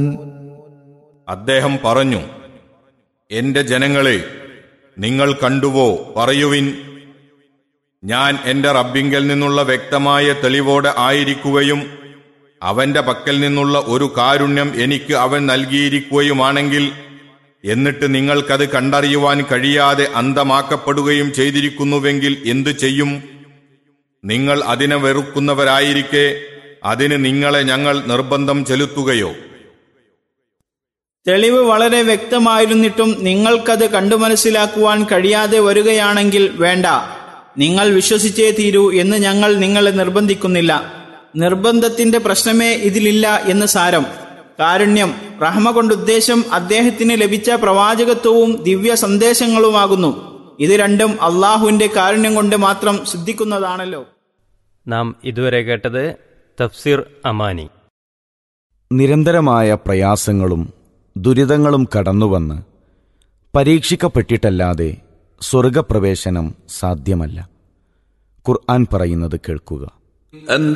അദ്ദേഹം പറഞ്ഞു എന്റെ ജനങ്ങളെ നിങ്ങൾ കണ്ടുവോ പറയുവിൻ ഞാൻ എന്റെ റബ്ബിങ്കൽ നിന്നുള്ള വ്യക്തമായ തെളിവോടെ ആയിരിക്കുകയും അവന്റെ പക്കൽ നിന്നുള്ള ഒരു കാരുണ്യം എനിക്ക് അവൻ നൽകിയിരിക്കുകയുമാണെങ്കിൽ എന്നിട്ട് നിങ്ങൾക്കത് കണ്ടറിയുവാൻ കഴിയാതെ അന്തമാക്കപ്പെടുകയും ചെയ്തിരിക്കുന്നുവെങ്കിൽ എന്തു ചെയ്യും നിങ്ങൾ അതിനെ വെറുക്കുന്നവരായിരിക്കെ അതിന് നിങ്ങളെ ഞങ്ങൾ നിർബന്ധം ചെലുത്തുകയോ തെളിവ് വളരെ വ്യക്തമായിരുന്നിട്ടും നിങ്ങൾക്കത് കണ്ടു മനസ്സിലാക്കുവാൻ കഴിയാതെ വരികയാണെങ്കിൽ വേണ്ട നിങ്ങൾ വിശ്വസിച്ചേ തീരൂ എന്ന് ഞങ്ങൾ നിങ്ങളെ നിർബന്ധിക്കുന്നില്ല നിർബന്ധത്തിന്റെ പ്രശ്നമേ ഇതിലില്ല എന്ന് സാരം കാരുണ്യം റഹ്മ കൊണ്ടുദ്ദേശം അദ്ദേഹത്തിന് ലഭിച്ച പ്രവാചകത്വവും ദിവ്യ സന്ദേശങ്ങളുമാകുന്നു ഇത് രണ്ടും അള്ളാഹുവിന്റെ കാരുണ്യം കൊണ്ട് മാത്രം സിദ്ധിക്കുന്നതാണല്ലോ നാം ഇതുവരെ കേട്ടത് തഫ്സീർ അമാനി നിരന്തരമായ പ്രയാസങ്ങളും ദുരിതങ്ങളും കടന്നുവന്ന് പരീക്ഷിക്കപ്പെട്ടിട്ടല്ലാതെ സ്വർഗപ്രവേശനം സാധ്യമല്ല ഖുർആൻ പറയുന്നത് കേൾക്കുക أم